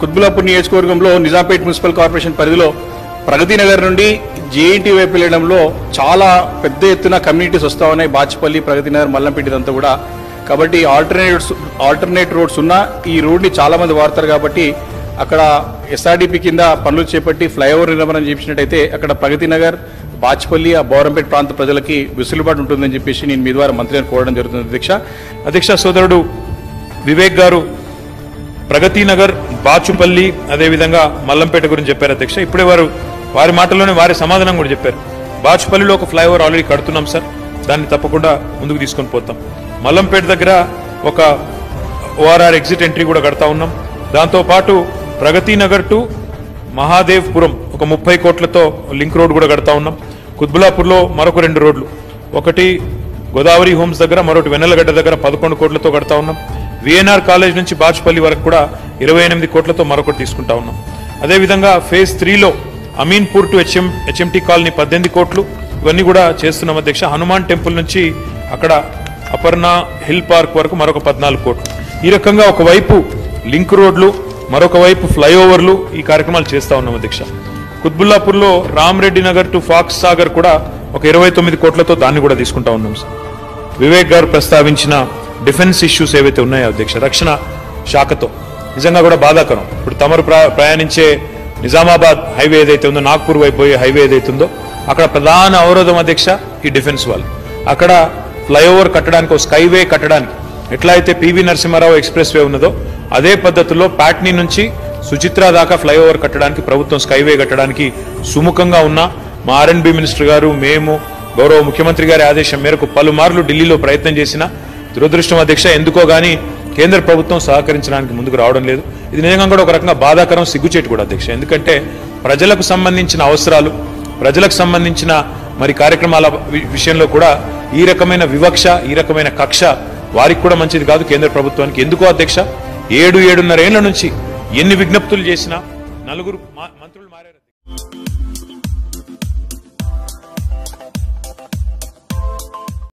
కుత్బులాపూర్ నియోజకవర్గంలో Nizampet municipal corporation పరిధిలో ప్రగతి నగర్ నుండి జేఎన్టీ వైపు వెళ్ళడంలో చాలా పెద్ద ఎత్తున కమ్యూనిటీస్ వస్తా ఉన్నాయి బాచిపల్లి ప్రగతి నగర్ మల్లంపేట ఇదంతా కూడా కాబట్టి ఆల్టర్నేట్స్ ఆల్టర్నేట్ రోడ్స్ ఉన్నా ఈ రోడ్ని చాలా మంది వాడతారు కాబట్టి అక్కడ ఎస్ఆర్డిపి కింద పనులు చేపట్టి ఫ్లైఓవర్ నిర్మాణం చేసినట్టయితే అక్కడ ప్రగతి నగర్ బాచ్పల్లి ఆ బౌరంపేట ప్రాంత ప్రజలకి వెసులుబాటు ఉంటుందని చెప్పేసి నేను మీ ద్వారా మంత్రిని కోరడం జరుగుతుంది అధ్యక్ష అధ్యక్ష సోదరుడు వివేక్ గారు ప్రగతి నగర్ బాచుపల్లి అదేవిధంగా మల్లంపేట గురించి చెప్పారు అధ్యక్ష ఇప్పుడే వారు వారి మాటల్లోనే వారి సమాధానం కూడా చెప్పారు బాచుపల్లిలో ఒక ఫ్లైఓవర్ ఆల్రెడీ కడుతున్నాం సార్ దాన్ని తప్పకుండా ముందుకు తీసుకొని పోతాం మల్లంపేట దగ్గర ఒక ఓఆర్ఆర్ ఎగ్జిట్ ఎంట్రీ కూడా కడతా ఉన్నాం దాంతోపాటు ప్రగతి నగర్ టు మహాదేవ్పురం ఒక ముప్పై కోట్లతో లింక్ రోడ్ కూడా కడతా ఉన్నాం కుత్బులాపూర్లో మరొక రెండు రోడ్లు ఒకటి గోదావరి హోమ్స్ దగ్గర మరొకటి వెన్నెలగడ్డ దగ్గర పదకొండు కోట్లతో కడతా ఉన్నాం విఎన్ఆర్ కాలేజ్ నుంచి బాచ్పల్లి వరకు కూడా ఇరవై ఎనిమిది కోట్లతో మరొకటి తీసుకుంటా ఉన్నాం అదేవిధంగా ఫేజ్ త్రీలో Ameenpur to H M HMT colony పద్దెనిమిది కోట్లు ఇవన్నీ కూడా చేస్తున్నాం అధ్యక్ష హనుమాన్ టెంపుల్ నుంచి అక్కడ అపర్ణ హిల్ పార్క్ వరకు మరొక పద్నాలుగు కోట్లు ఈ రకంగా ఒకవైపు లింక్ రోడ్లు మరొక వైపు ఫ్లైఓవర్లు ఈ కార్యక్రమాలు చేస్తా ఉన్నాం అధ్యక్ష కుత్బుల్లాపూర్లో రామరెడ్డి నగర్ టు ఫాక్స్ సాగర్ కూడా ఒక ఇరవై తొమ్మిది కోట్లతో దాన్ని కూడా తీసుకుంటా ఉన్నాం సార్ వివేక్ గారు ప్రస్తావించిన డిఫెన్స్ ఇష్యూస్ ఏవైతే ఉన్నాయో అధ్యక్ష రక్షణ శాఖతో నిజంగా కూడా బాధాకరం ఇప్పుడు తమరు ప్ర- ప్రయాణించే నిజామాబాద్ హైవే ఏదైతే ఉందో నాగ్పూర్ వైపు పోయే హైవే ఏదైతే ఉందో అక్కడ ప్రధాన అవరోధం అధ్యక్ష ఈ డిఫెన్స్ వాళ్ళు అక్కడ ఫ్లైఓవర్ కట్టడానికి ఒక స్కైవే కట్టడానికి ఎట్లా అయితే పివి నరసింహారావు ఎక్స్ప్రెస్ వే ఉన్నదో అదే పద్ధతిలో పాట్నీ నుంచి సుచిత్ర దాకా ఫ్లైఓవర్ కట్టడానికి ప్రభుత్వం స్కైవే కట్టడానికి సుముఖంగా ఉన్న మా ఆర్ఎండ్బి మినిస్టర్ గారు మేము గౌరవ ముఖ్యమంత్రి గారి ఆదేశం మేరకు పలుమార్లు ఢిల్లీలో ప్రయత్నం చేసిన దురదృష్టం అధ్యక్ష ఎందుకో గానీ కేంద్ర ప్రభుత్వం సహకరించడానికి ముందుకు రావడం లేదు ఇది నిజంగా కూడా ఒక రకంగా బాధాకరం సిగ్గుచేటు కూడా అధ్యక్ష ఎందుకంటే ప్రజలకు సంబంధించిన అవసరాలు ప్రజలకు సంబంధించిన మరి కార్యక్రమాల వి- విషయంలో కూడా ఈ రకమైన వివక్ష ఈ రకమైన కక్ష వారికి కూడా మంచిది కాదు కేంద్ర ప్రభుత్వానికి ఎందుకో అధ్యక్ష ఏడు ఏడున్నర ఏళ్ల నుంచి ఎన్ని విజ్ఞప్తులు చేసినా నలుగురు మా- మంత్రులు మారారు